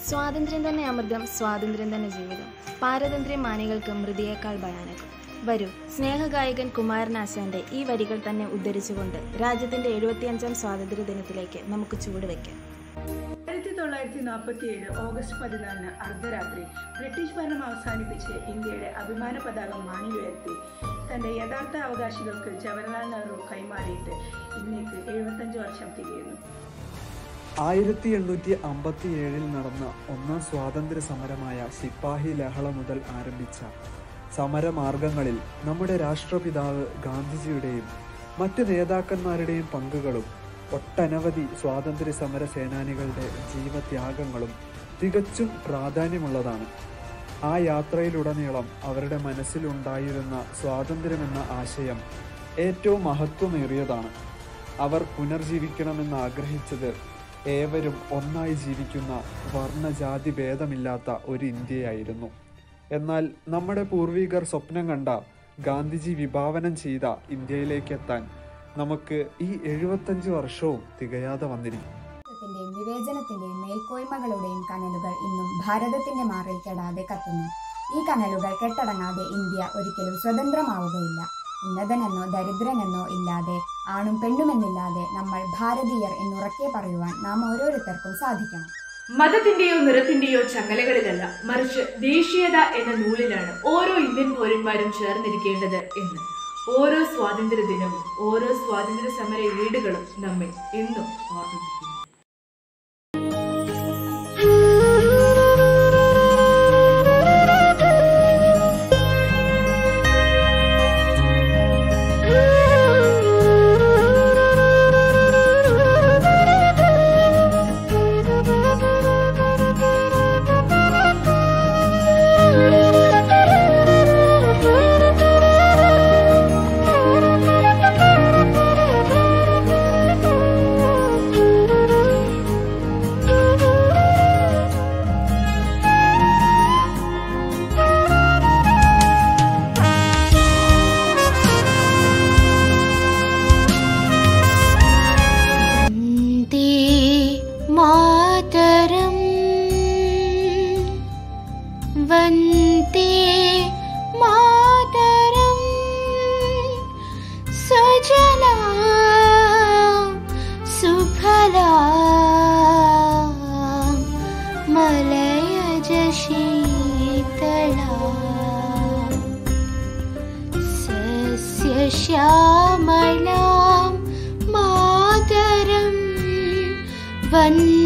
സ്വാതന്ത്ര്യം തന്നെ അമൃതം സ്വാതന്ത്ര്യം തന്നെ ജീവിതം പാരതന്ത്ര്യം മാനികൾക്ക് മൃതിയേക്കാൾ ഭയാനകം വരൂ സ്നേഹഗായകൻ കുമാരനാശാന്റെ ഈ വരികൾ തന്നെ ഉദ്ധരിച്ചുകൊണ്ട് രാജ്യത്തിന്റെ എഴുപത്തിയഞ്ചാം സ്വാതന്ത്ര്യ ദിനത്തിലേക്ക് നമുക്ക് ചുവടുവെക്കാം ആയിരത്തി തൊള്ളായിരത്തി നാൽപ്പത്തി ഏഴ് ഓഗസ്റ്റ് പതിനാലിന് അർദ്ധരാത്രി ബ്രിട്ടീഷ് ഭരണം അവസാനിപ്പിച്ച് ഇന്ത്യയുടെ അഭിമാന പതാക മാണി ഉയർത്തി തന്റെ യഥാർത്ഥ അവകാശികൾക്ക് ജവഹർലാൽ നെഹ്റു കൈമാറിയിട്ട് ഇന്നേക്ക് എഴുപത്തഞ്ച് വർഷം തികയുന്നു ആയിരത്തി എണ്ണൂറ്റി അമ്പത്തി ഏഴിൽ നടന്ന ഒന്നാം സ്വാതന്ത്ര്യ സമരമായ സിപ്പാഹി ലഹള മുതൽ ആരംഭിച്ച സമരമാർഗങ്ങളിൽ നമ്മുടെ രാഷ്ട്രപിതാവ് ഗാന്ധിജിയുടെയും മറ്റ് നേതാക്കന്മാരുടെയും പങ്കുകളും ഒട്ടനവധി സ്വാതന്ത്ര്യ സമര സേനാനികളുടെ ജീവത്യാഗങ്ങളും തികച്ചും പ്രാധാന്യമുള്ളതാണ് ആ യാത്രയിലുടനീളം അവരുടെ മനസ്സിലുണ്ടായിരുന്ന സ്വാതന്ത്ര്യമെന്ന ആശയം ഏറ്റവും മഹത്വമേറിയതാണ് അവർ പുനർജീവിക്കണമെന്ന് ആഗ്രഹിച്ചത് ഏവരും ഒന്നായി ജീവിക്കുന്ന വർണ്ണജാതി ഭേദമില്ലാത്ത ഒരു ഇന്ത്യയായിരുന്നു എന്നാൽ നമ്മുടെ പൂർവികർ സ്വപ്നം കണ്ട ഗാന്ധിജി വിഭാവനം ചെയ്ത ഇന്ത്യയിലേക്കെത്താൻ നമുക്ക് ഈ എഴുപത്തഞ്ച് വർഷവും തികയാതെ വന്നിരിക്കും ത്തിന്റെയും വിവേചനത്തിന്റെയും മേൽക്കോയ്മകളുടെയും കനലുകൾ ഇന്നും ഭാരതത്തിന്റെ മാറിൽ കെടാതെ കത്തുന്നു ഈ കനലുകൾ കെട്ടടങ്ങാതെ ഇന്ത്യ ഒരിക്കലും സ്വതന്ത്രമാവുകയില്ല ഉന്നതനെന്നോ ദരിദ്രനെന്നോ ഇല്ലാതെ ആണും പെണ്ണുമെന്നില്ലാതെ നമ്മൾ ഭാരതീയർ എന്നുറക്കെ പറയുവാൻ നാം ഓരോരുത്തർക്കും സാധിക്കണം മതത്തിന്റെയോ നിറത്തിന്റെയോ ചങ്ങലകളിലല്ല മറിച്ച് ദേശീയത എന്ന നൂലിലാണ് ഓരോ ഇന്ത്യൻ പൗരന്മാരും ചേർന്നിരിക്കേണ്ടത് എന്ന് ഓരോ സ്വാതന്ത്ര്യ ദിനവും ഓരോ സ്വാതന്ത്ര്യ സമര വീടുകളും നമ്മെ എന്നും ഓർമ്മിപ്പിക്കുന്നു वन्दे मातरम् वन्दे मातरम् सजना सुफला मलयज शीतला सस्यश्यामलां मातरं वन्दे